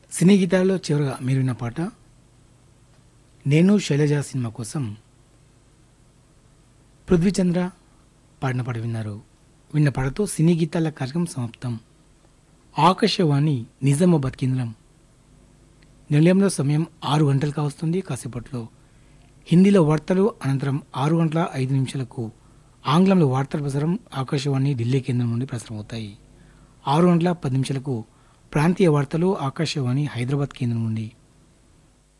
సినీ గీతాల్లో చివరగా మీరు విన్న పాట నేను శైలజ సినిమా కోసం పృథ్వీచంద్ర పాడిన పాట విన్నారు విన్న పాటతో సినీ గీతాల కార్యక్రమం సమాప్తం ఆకాశవాణి నిజామాబాద్ కేంద్రం నిలయంలో సమయం ఆరు గంటలు కావస్తుంది కాసేపట్లో హిందీలో వార్తలు అనంతరం ఆరు గంటల ఐదు నిమిషాలకు ఆంగ్లంలో వార్తల ప్రసారం ఆకాశవాణి ఢిల్లీ కేంద్రం నుండి ప్రసారం అవుతాయి ఆరు గంటల పది నిమిషాలకు ప్రాంతీయ వార్తలు ఆకాశవాణి హైదరాబాద్ కేంద్రం నుండి